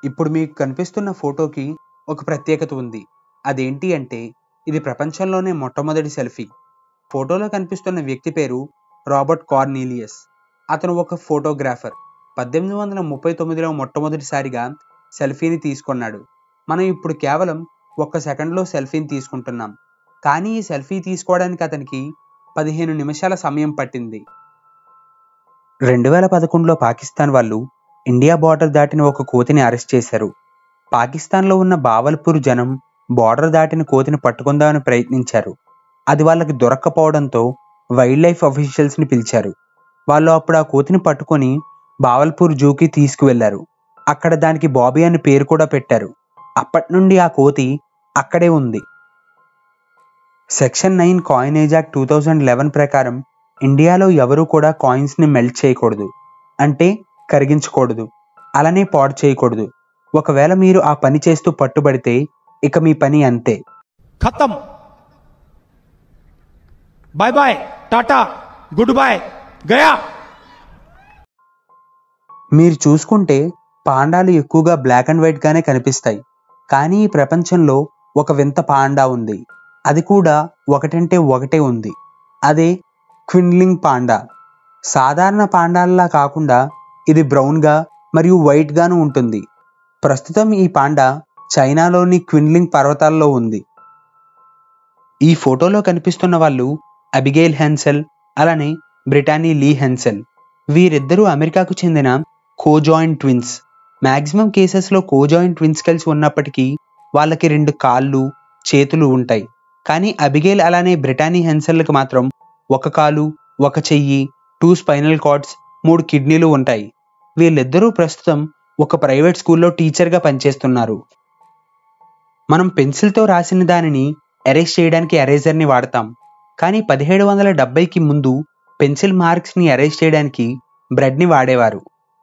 ఇప్పుడు మీకు కనిపిస్తున్న ఫోటోకి ఒక ప్రత్యేకత ఉంది అదేంటి అంటే ఇది ప్రపంచంలోనే మొట్టమొదటి సెల్ఫీ ఫోటోలో కనిపిస్తున్న వ్యక్తి పేరు రాబర్ట్ కార్నీలియస్ అతను ఒక ఫోటోగ్రాఫర్ పద్దెనిమిది వందల ముప్పై తొమ్మిదిలో మొట్టమొదటిసారిగా సెల్ఫీని తీసుకున్నాడు మనం ఇప్పుడు కేవలం ఒక్క సెకండ్లో సెల్ఫీని తీసుకుంటున్నాం కానీ ఈ సెల్ఫీ తీసుకోవడానికి అతనికి పదిహేను నిమిషాల సమయం పట్టింది రెండు వేల పదకొండులో పాకిస్తాన్ వాళ్ళు ఇండియా బార్డర్ దాటిన ఒక కోతిని అరెస్ట్ చేశారు పాకిస్తాన్లో ఉన్న బావల్పూర్ జనం బార్డర్ దాటిన కోతిని పట్టుకుందామని ప్రయత్నించారు అది వాళ్ళకి దొరక్కపోవడంతో వైల్డ్ లైఫ్ అఫీషియల్స్ని పిలిచారు వాళ్ళు అప్పుడు ఆ కోతిని పట్టుకొని బావల్పూర్ జూకి తీసుకువెళ్లారు అక్కడ దానికి బాబీ అని పేరు కూడా పెట్టారు అప్పటి నుండి ఆ కోతి అక్కడే ఉంది section nine coinage act two thousand eleven ప్రకారం ఇండియాలో ఎవరూ కూడా కాయిన్స్ని మెల్ట్ చేయకూడదు అంటే కరిగించకూడదు అలానే పాడు చేయకూడదు ఒకవేళ మీరు ఆ పని చేస్తూ పట్టుబడితే ఇక మీ పని అంతే खत्म bye bye tata goodbye गया మీరు చూసుకుంటే పాండాలు ఎక్కువగా బ్లాక్ అండ్ వైట్ గానే కనిపిస్తాయి కానీ ఈ ప్రపంచంలో ఒక వింత పాండా ఉంది అది కూడా ఒకటంటే ఒకటే ఉంది అదే క్విన్లింగ్ పాండా సాధారణ పాండాల్లా కాకుండా ఇది బ్రౌన్గా మరియు వైట్గాను ఉంటుంది ప్రస్తుతం ఈ పాండా చైనాలోని క్విన్లింగ్ పర్వతాల్లో ఉంది ఈ ఫోటోలో కనిపిస్తున్న వాళ్ళు అబిగేల్ హెన్సెల్ అలానే బ్రిటానీ లీ హెన్సెల్ వీరిద్దరూ అమెరికాకు చెందిన కోజాయింట్ ట్విన్స్ మ్యాక్సిమం కేసెస్లో కోజాయింట్ ట్విన్స్ కలిసి ఉన్నప్పటికీ వాళ్ళకి రెండు కాళ్ళు చేతులు ఉంటాయి కానీ అబిగేల్ అలానే బ్రిటానీ హెన్సెల్కి మాత్రం ఒక కాలు ఒక చెయ్యి టూ స్పైనల్ కార్డ్స్ మూడు కిడ్నీలు ఉంటాయి వీళ్ళిద్దరూ ప్రస్తుతం ఒక ప్రైవేట్ స్కూల్లో టీచర్గా పనిచేస్తున్నారు మనం పెన్సిల్తో రాసిన దానిని ఎరేజ్ చేయడానికి ఎరేజర్ని వాడతాం కానీ పదిహేడు వందల డెబ్బైకి ముందు పెన్సిల్ మార్క్స్ని ఎరేజ్ చేయడానికి బ్రెడ్ని వాడేవారు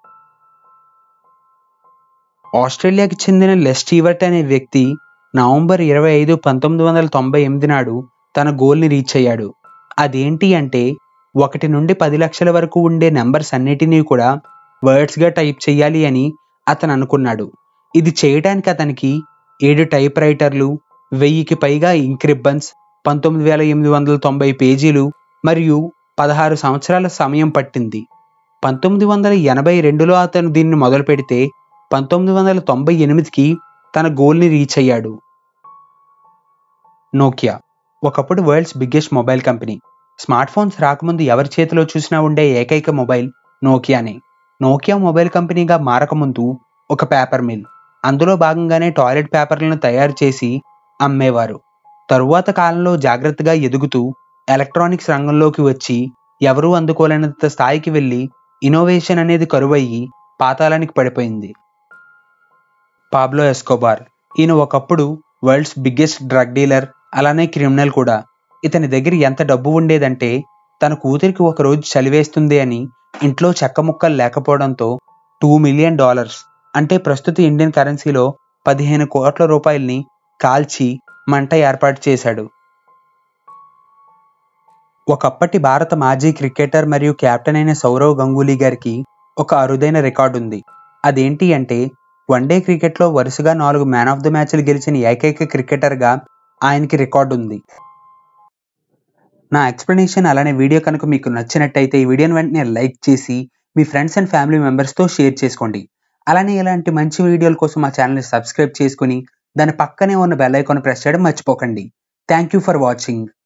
ఆస్ట్రేలియాకి చెందిన లెస్టీవర్ట్ అనే వ్యక్తి నవంబర్ ఇరవై ఐదు పంతొమ్మిది వందల తొంభై ఎనిమిది నాడు తన గోల్ని రీచ్ అయ్యాడు అదేంటి అంటే ఒకటి నుండి పది లక్షల వరకు ఉండే నెంబర్స్ అన్నిటినీ కూడా వర్డ్స్గా టైప్ చేయాలి అని అతను అనుకున్నాడు ఇది చేయడానికి అతనికి ఏడు టైప్ రైటర్లు వెయ్యికి పైగా ఇంక్ రిబ్బన్స్ పంతొమ్మిది వేల ఎనిమిది వందల తొంభై పేజీలు మరియు పదహారు సంవత్సరాల సమయం పట్టింది పంతొమ్మిది వందల ఎనభై రెండులో అతను దీన్ని మొదలు పెడితే పంతొమ్మిది వందల తొంభై ఎనిమిదికి తన గోల్ని రీచ్ అయ్యాడు నోకియా ఒకప్పుడు world's biggest mobile company smartphones రాకముందు ఎవరి చేతిలో చూసినా ఉండే ఏకైక మొబైల్ నోకియానే నోకియా మొబైల్ కంపెనీగా మారకముందు ఒక పేపర్ మిల్ అందులో భాగంగానే టాయిలెట్ పేపర్లను తయారు చేసి అమ్మేవారు తరువాత కాలంలో జాగ్రత్తగా ఎదుగుతూ ఎలక్ట్రానిక్స్ రంగంలోకి వచ్చి ఎవరూ అందుకోలేనంత స్థాయికి వెళ్ళి ఇన్నోవేషన్ అనేది కరువయ్యి పాతాళానికి పడిపోయింది పాబ్లో ఎస్కోబార్ ఈయన ఒకప్పుడు వరల్డ్స్ బిగ్గెస్ట్ డ్రగ్ డీలర్ అలానే క్రిమినల్ కూడా ఇతని దగ్గర ఎంత డబ్బు ఉండేదంటే తన కూతురికి ఒక రోజు చలివేస్తుంది అని ఇంట్లో చెక్క ముక్కలు లేకపోవడంతో టూ మిలియన్ డాలర్స్ అంటే ప్రస్తుత ఇండియన్ కరెన్సీలో పదిహేను కోట్ల రూపాయల్ని కాల్చి మంట ఏర్పాటు చేశాడు ఒకప్పటి భారత మాజీ క్రికెటర్ మరియు కెప్టెన్ అయిన సౌరవ్ గంగూలీ గారికి ఒక అరుదైన రికార్డు ఉంది అదేంటి అంటే వన్డే క్రికెట్లో వరుసగా నాలుగు మ్యాన్ ఆఫ్ ద మ్యాచ్లు గెలిచిన ఏకైక క్రికెటర్గా ఆయనకి రికార్డు ఉంది నా ఎక్స్ప్లెనేషన్ అలానే వీడియో కనుక మీకు నచ్చినట్టయితే ఈ వీడియోని వెంటనే లైక్ చేసి మీ ఫ్రెండ్స్ అండ్ ఫ్యామిలీ మెంబర్స్తో షేర్ చేసుకోండి అలానే ఇలాంటి మంచి వీడియోల కోసం మా ఛానల్ని సబ్స్క్రైబ్ చేసుకుని దాని పక్కనే ఉన్న బెల్ ఐకాన్ ప్రెస్ చేయడం మర్చిపోకండి థ్యాంక్ యూ ఫర్ వాచింగ్